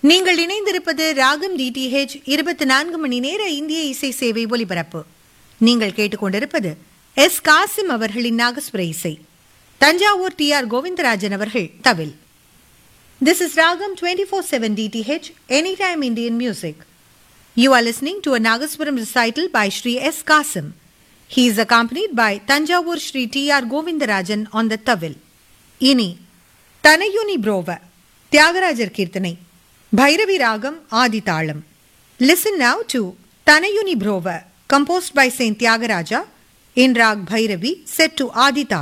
நீங்கள் இணைந்திருப்பது ராகம் டிடிஹெச் இருபத்தி நான்கு மணி நேர இந்திய இசை சேவை ஒலிபரப்பு நீங்கள் கேட்டுக்கொண்டிருப்பது எஸ் காசிம் அவர்களின் நாகஸ்வர இசை தஞ்சாவூர் டி ஆர் கோவிந்தராஜன் அவர்கள் தவில் This is Ragam 24/7 DTH Anytime Indian Music. You are listening to a Nagaswaram recital by Sri S. Kasim. He is accompanied by Tanjavur Sri T. R. Govindarajan on the Tavil. இனி தனயுனி புரோவ தியாகராஜர் கீர்த்தனை பைரவி ராகம் ஆதி தாளம் listen now to Tanayuni Brova composed by Saint Thyagaraja in raag Bhairavi set to Adi தாளம்